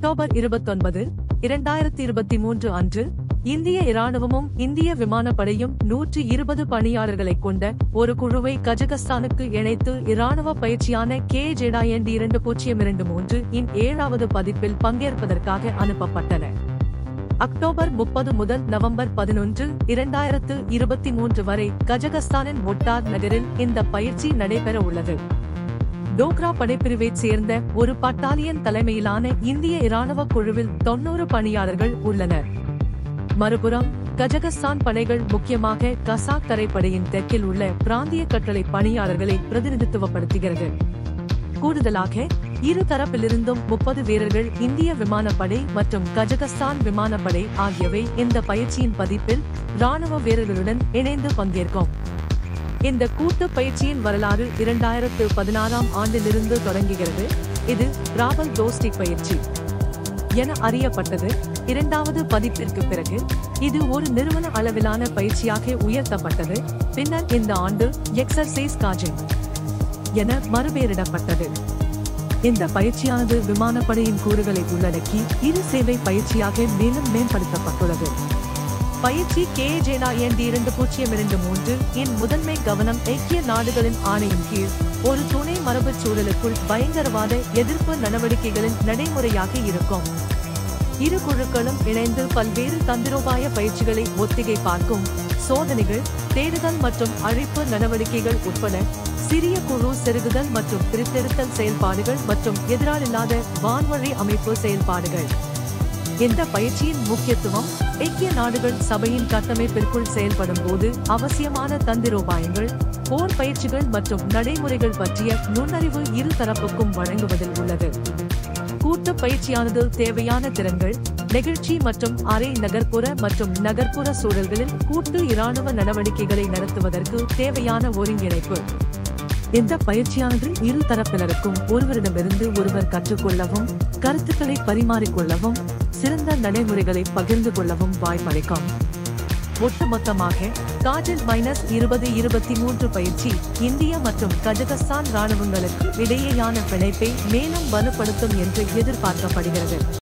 October இருபத்தொன்பது இரண்டாயிரத்தி இருபத்தி மூன்று அன்று இந்திய இராணுவமும் இந்திய விமானப்படையும் நூற்றி இருபது பணியாளர்களை கொண்ட ஒரு குழுவை கஜகஸ்தானுக்கு இணைத்து இராணுவ பயிற்சியான கே ஜெடாயண்டி இரண்டு பூஜ்ஜியம் இரண்டு மூன்று இன் ஏழாவது பதிப்பில் பங்கேற்பதற்காக அனுப்பப்பட்டன அக்டோபர் முப்பது முதல் நவம்பர் பதினொன்று இரண்டாயிரத்து இருபத்தி மூன்று வரை கஜகஸ்தானின் ஒட்டார் நகரில் இந்த பயிற்சி நடைபெற உள்ளது டோக்ரா படைப்பிரிவைச் சேர்ந்த ஒரு பட்டாலியன் தலைமையிலான இந்திய இராணுவ குழுவில் தொன்னூறு பணியாளர்கள் உள்ளனர் மறுபுறம் கஜகஸ்தான் படைகள் முக்கியமாக கசாக் தரைப்படையின் தெற்கில் உள்ள பிராந்திய கட்டளை பணியாளர்களை பிரதிநிதித்துவப்படுத்துகிறது கூடுதலாக இரு தரப்பிலிருந்தும் முப்பது வீரர்கள் இந்திய விமானப்படை மற்றும் கஜகஸ்தான் விமானப்படை ஆகியவை இந்த பயிற்சியின் பதிப்பில் ராணுவ வீரர்களுடன் இணைந்து பங்கேற்கும் இந்த கூட்டு பயிற்சியின் வரலாறு இரண்டாயிரத்து பதினாறாம் ஆண்டிலிருந்து தொடங்குகிறது இது ராவல் தோஸ்டி பயிற்சி என அறியப்பட்டது இரண்டாவது பதிப்பிற்கு பிறகு இது ஒரு நிறுவன அளவிலான பயிற்சியாக உயர்த்தப்பட்டது பின்னர் இந்த ஆண்டு எக்ஸர்சைஸ் காஜிங் என மறுபெயரிடப்பட்டது இந்த பயிற்சியானது விமானப்படையின் கூறுகளை உள்ளடக்கி இரு சேவை பயிற்சியாக மேலும் மேம்படுத்தப்பட்டுள்ளது பயிற்சி கே ஜேனா என் இரண்டு பூஜ்ஜியம் இரண்டு மூன்று இன் முதன்மை கவனம் ஐக்கிய நாடுகளின் ஆணையின் கீழ் ஒரு துணை மரபுச் சூழலுக்குள் பயங்கரவாத எதிர்ப்பு நடவடிக்கைகளின் நடைமுறையாக இருக்கும் இரு குழுக்களும் இணைந்து பல்வேறு தந்திரோபாய பயிற்சிகளை ஒத்திகை பார்க்கும் சோதனைகள் தேடுதல் மற்றும் அழிப்பு நடவடிக்கைகள் உட்பட சிறிய குழு செருகுதல் மற்றும் பிரித்தெடுத்தல் செயல்பாடுகள் மற்றும் எதிராளில்லாத வான்வழி அமைப்பு செயல்பாடுகள் இந்த பயிற்சியின் முக்கியத்துவம் ஐக்கிய நாடுகள் சபையின் கட்டமைப்பிற்குள் செயல்படும் போது அவசியமான தந்திரோபாயங்கள் போர் பயிற்சிகள் மற்றும் நடைமுறைகள் பற்றிய நுண்ணறிவு இரு தரப்புக்கும் வழங்குவதில் உள்ளது கூட்டு பயிற்சியானது தேவையான திறன்கள் நெகிழ்ச்சி மற்றும் அரை நகர்ப்புற மற்றும் நகர்ப்புற சூழல்களில் கூட்டு இராணுவ நடவடிக்கைகளை நடத்துவதற்கு தேவையான ஒருங்கிணைப்பு இந்த பயிற்சியானது இரு தரப்பினருக்கும் ஒருவரிடமிருந்து ஒருவர் கற்றுக்கொள்ளவும் கருத்துக்களை பரிமாறிக்கொள்ளவும் சிறந்த நடைமுறைகளை பகிர்ந்து கொள்ளவும் வாய்ப்பளிக்கும் ஒட்டுமொத்தமாக காஜல் மைனஸ் இருபது இருபத்தி மூன்று பயிற்சி இந்திய மற்றும் கஜகஸ்தான் ராணுவங்களுக்கு இடையேயான பிணைப்பை மேலும் வலுப்படுத்தும் என்று எதிர்பார்க்கப்படுகிறது